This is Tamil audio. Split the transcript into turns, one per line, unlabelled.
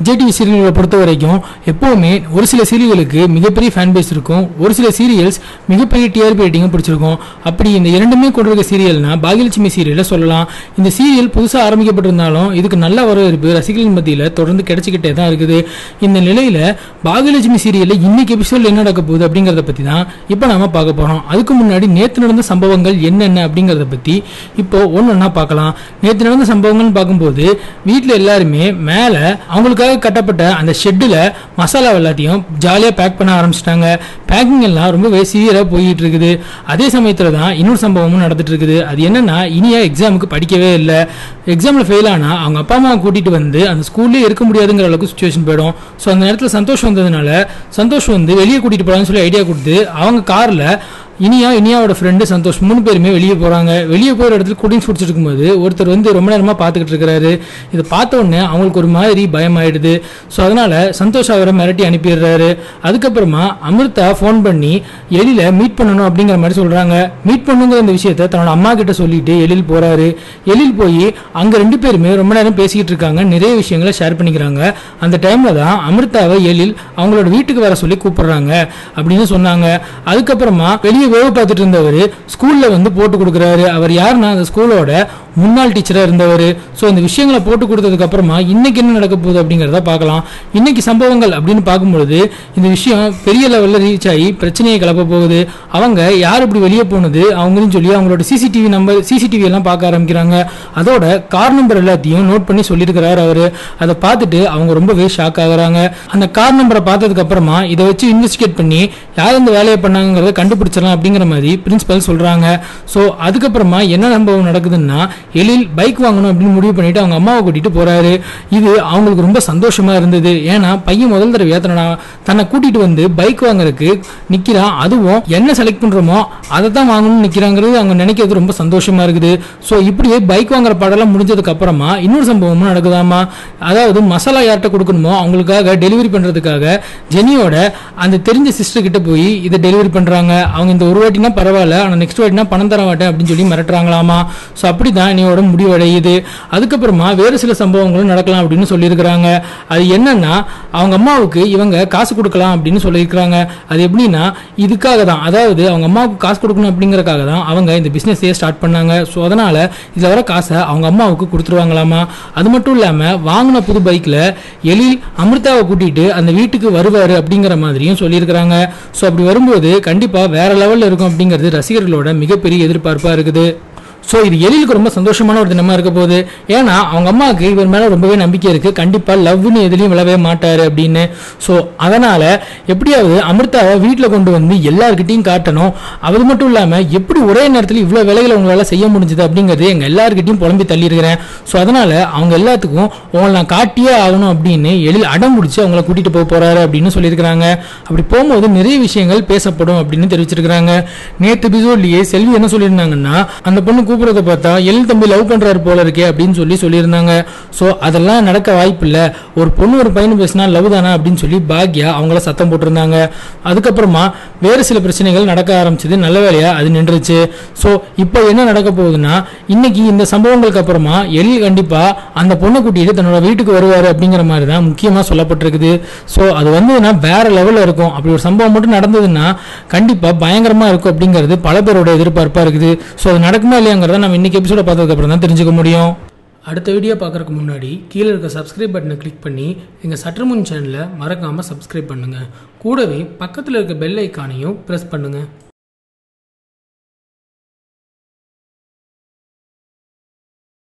விஜய் டிவி சீரியல்களை பொறுத்த வரைக்கும் எப்போவுமே ஒரு சில சீரியல்களுக்கு மிகப்பெரிய ஃபேன் பேஸ் இருக்கும் ஒரு சில சீரியல்ஸ் மிகப்பெரிய டிஆர்பி ரேட்டிங்கும் பிடிச்சிருக்கும் அப்படி இந்த இரண்டுமே கொண்டிருக்க சீரியல்னா பாகியலட்சுமி சீரியலை சொல்லலாம் இந்த சீரியல் புதுசாக ஆரம்பிக்கப்பட்டிருந்தாலும் இதுக்கு நல்ல வரவேற்பு ரசிகர்களின் மத்தியில் தொடர்ந்து கிடைச்சிக்கிட்டே தான் இருக்குது இந்த நிலையில் பாகியலட்சுமி சீரியலில் இன்னைக்கு எபிசோடில் என்ன நடக்க போகுது அப்படிங்கிறத பற்றி தான் இப்போ நாம பார்க்க போகிறோம் அதுக்கு முன்னாடி நேற்று நடந்த சம்பவங்கள் என்னென்ன அப்படிங்கிறத பற்றி இப்போ ஒன்று ஒன்றா பார்க்கலாம் நேற்று நடந்த சம்பவங்கள்னு பார்க்கும்போது வீட்டில் எல்லாருமே மேலே அவங்களுக்காக கட்டப்பட்ட அந்த ஷெட்டில் மசாலா எல்லாத்தையும் ஜாலியாக பேக் பண்ண ஆரம்பிச்சிட்டாங்க பேக்கிங் எல்லாம் ரொம்பவே சீரியராக போயிட்டு இருக்குது அதே சமயத்தில் தான் இன்னொரு சம்பவமும் நடந்துட்டு இருக்குது அது என்னன்னா இனியா எக்ஸாமுக்கு படிக்கவே இல்லை எக்ஸாமில் ஃபெயில் ஆனால் அவங்க அப்பா அம்மா கூட்டிகிட்டு வந்து அந்த ஸ்கூல்லே இருக்க முடியாதுங்கிற அளவுக்கு சுச்சுவேஷன் போயிடும் ஸோ அந்த நேரத்தில் சந்தோஷம் வந்ததுனால சந்தோஷம் வந்து வெளியே கூட்டிகிட்டு போகலான்னு சொல்லி ஐடியா கொடுத்து அவங்க காரில் இனியா இனியாவோட ஃப்ரெண்டு சந்தோஷ் மூணு பேருமே வெளியே போகிறாங்க வெளியே போகிற இடத்துல குடிங்ஸ் குடிச்சிட்டு இருக்கும்போது ஒருத்தர் வந்து ரொம்ப நேரமாக பார்த்துக்கிட்டு இருக்கிறாரு இதை பார்த்த உடனே அவங்களுக்கு ஒரு மாதிரி பயமாயிடுது ஸோ அதனால் சந்தோஷ் அவரை மிரட்டி அனுப்பிடுறாரு அதுக்கப்புறமா அமிர்தா ஃபோன் பண்ணி எழில மீட் பண்ணணும் அப்படிங்கிற மாதிரி சொல்கிறாங்க மீட் பண்ணுங்கிற அந்த விஷயத்த தன்னோட அம்மா கிட்ட சொல்லிட்டு எழில் போகிறாரு எழில் போய் அங்கே ரெண்டு பேருமே ரொம்ப நேரம் பேசிக்கிட்டு இருக்காங்க நிறைய விஷயங்களை ஷேர் பண்ணிக்கிறாங்க அந்த டைமில் தான் அமிர்தாவை எழில் அவங்களோட வீட்டுக்கு வர சொல்லி கூப்பிடுறாங்க அப்படின்னு சொன்னாங்க அதுக்கப்புறமா வெளியே வேவு பார்த்துட்டு இருந்தவர் ஸ்கூலில் வந்து போட்டு கொடுக்குறாரு அவர் யாருன்னா அந்த ஸ்கூலோட முன்னாள் டீச்சராக இருந்தவர் ஸோ இந்த விஷயங்களை போட்டு கொடுத்ததுக்கு அப்புறமா இன்னைக்கு என்ன நடக்க போகுது அப்படிங்கிறத பார்க்கலாம் இன்னைக்கு சம்பவங்கள் அப்படின்னு பார்க்கும்பொழுது இந்த விஷயம் பெரிய லெவலில் ரீச் ஆகி பிரச்சனையை கிளப்ப போகுது அவங்க யார் இப்படி வெளியே போனது அவங்கன்னு சொல்லி அவங்களோட சிசிடிவி நம்பர் சிசிடிவி எல்லாம் பார்க்க ஆரம்பிக்கிறாங்க அதோட கார் நம்பர் எல்லாத்தையும் நோட் பண்ணி சொல்லியிருக்கிறாரு அவர் அதை பார்த்துட்டு அவங்க ரொம்பவே ஷாக் ஆகுறாங்க அந்த கார் நம்பரை பார்த்ததுக்கு அப்புறமா இதை வச்சு இன்வெஸ்டிகேட் பண்ணி யார் இந்த வேலையை பண்ணாங்கிறத கண்டுபிடிச்சிடலாம் அப்படிங்கிற மாதிரி பிரின்சிபல் சொல்றாங்க ஸோ அதுக்கப்புறமா என்ன சம்பவம் நடக்குதுன்னா எழில் பைக் வாங்கணும் அப்படின்னு முடிவு பண்ணிட்டு அவங்க அம்மாவை கூட்டிட்டு போறாரு இது அவங்களுக்கு ரொம்ப சந்தோஷமா இருந்தது ஏன்னா பையன் முதல் தடவையா தன்னை தன்னை கூட்டிட்டு வந்து பைக் வாங்குறதுக்கு நிக்கிறான் அதுவும் என்ன செலக்ட் பண்றோமோ அதை தான் வாங்கணும்னு நிக்கிறாங்கிறது அவங்க நினைக்கிறது ரொம்ப சந்தோஷமா இருக்குது ஸோ இப்படியே பைக் வாங்குற பாடலாம் முடிஞ்சதுக்கு அப்புறமா இன்னொரு சம்பவமும் நடக்குதாமா அதாவது மசாலா யார்கிட்ட கொடுக்கணுமோ அவங்களுக்காக டெலிவரி பண்றதுக்காக ஜெனியோட அந்த தெரிஞ்ச சிஸ்டர் கிட்ட போய் இதை டெலிவரி பண்றாங்க அவங்க இந்த ஒரு வாட்டினா பரவாயில்ல ஆனால் நெக்ஸ்ட் வாட்டினா பணம் தர மாட்டேன் அப்படின்னு சொல்லி மிரட்டுறாங்களாமா ஸோ அப்படி தான் இனியோட முடிவடையுது அதுக்கப்புறமா வேறு சில சம்பவங்களும் நடக்கலாம் அப்படின்னு சொல்லியிருக்கிறாங்க அது என்னன்னா அவங்க அம்மாவுக்கு இவங்க காசு கொடுக்கலாம் அப்படின்னு சொல்லியிருக்கிறாங்க அது எப்படின்னா இதுக்காக தான் அதாவது அவங்க அம்மாவுக்கு காசு கொடுக்கணும் அப்படிங்கறக்காக தான் அவங்க இந்த பிஸ்னஸையே ஸ்டார்ட் பண்ணாங்க ஸோ அதனால இதில் வர காசை அவங்க அம்மாவுக்கு கொடுத்துருவாங்களாமா அது மட்டும் இல்லாமல் வாங்கின புது பைக்கில் எழில் அமிர்தாவை கூட்டிட்டு அந்த வீட்டுக்கு வருவார் அப்படிங்கிற மாதிரியும் சொல்லியிருக்கிறாங்க ஸோ அப்படி வரும்போது கண்டிப்பாக வேற லெவலில் இருக்கும் அப்படிங்கிறது ரசிகர்களோட மிகப்பெரிய எதிர்பார்ப்பாக இருக்குது ஸோ இது எழிலுக்கு ரொம்ப சந்தோஷமான ஒரு தினமா இருக்க போகுது ஏன்னா அவங்க அம்மாவுக்கு இவர் மேலே ரொம்பவே நம்பிக்கை இருக்கு கண்டிப்பாக லவ்னு எதுலையும் விழவே மாட்டாரு அப்படின்னு ஸோ அதனால எப்படியாவது அமிர்தாவை வீட்டில் கொண்டு வந்து எல்லார்கிட்டையும் காட்டணும் அது மட்டும் இல்லாமல் எப்படி ஒரே நேரத்தில் இவ்வளோ வேலைகளை உங்களால் செய்ய முடிஞ்சது அப்படிங்கிறது எங்கள் எல்லார்கிட்டையும் புலம்பி தள்ளியிருக்கிறேன் ஸோ அதனால அவங்க எல்லாத்துக்கும் உங்களை நான் காட்டியே ஆகணும் அப்படின்னு எழில் அடம் முடிச்சு அவங்கள கூட்டிட்டு போக போறாரு அப்படின்னு சொல்லியிருக்கிறாங்க அப்படி போகும்போது நிறைய விஷயங்கள் பேசப்படும் அப்படின்னு தெரிவிச்சிருக்கிறாங்க நேற்று எபிசோட்லயே செல்வி என்ன சொல்லியிருந்தாங்கன்னா அந்த பொண்ணு கூப்பிடுறத பார்த்தா எழில் தம்பி லவ் பண்றாரு போல இருக்கே அப்படின்னு சொல்லி சொல்லியிருந்தாங்க ஸோ அதெல்லாம் நடக்க வாய்ப்பு இல்லை ஒரு பொண்ணு ஒரு பையன் பேசினா லவ் தானே அப்படின்னு சொல்லி பாக்யா அவங்கள சத்தம் போட்டிருந்தாங்க அதுக்கப்புறமா வேறு சில பிரச்சனைகள் நடக்க ஆரம்பிச்சது நல்ல வேலையா அது நின்றுச்சு ஸோ இப்போ என்ன நடக்க போகுதுன்னா இன்னைக்கு இந்த சம்பவங்களுக்கு அப்புறமா எழில் கண்டிப்பா அந்த பொண்ணை கூட்டிட்டு தன்னோட வீட்டுக்கு வருவாரு அப்படிங்கிற மாதிரி தான் முக்கியமாக சொல்லப்பட்டிருக்குது ஸோ அது வந்ததுன்னா வேற லெவலில் இருக்கும் அப்படி ஒரு சம்பவம் மட்டும் நடந்ததுன்னா கண்டிப்பாக பயங்கரமா இருக்கும் அப்படிங்கிறது பல பேரோட எதிர்பார்ப்பாக இருக்குது ஸோ அது நடக்குமா இல்லையாங்கிறத நம்ம இன்னைக்கு எபிசோட பார்த்ததுக்கு அப்புறம் தான் தெரிஞ்சுக்க முடியும் அடுத்த வீடியோ பார்க்குறதுக்கு முன்னாடி கீழே இருக்க சப்ஸ்கிரைப் பட்டனை கிளிக் பண்ணி எங்கள் சற்றுமுன் சேனலை மறக்காமல் சப்ஸ்கிரைப் பண்ணுங்கள் கூடவே பக்கத்தில் இருக்க பெல் ஐக்கானையும் ப்ரெஸ் பண்ணுங்கள்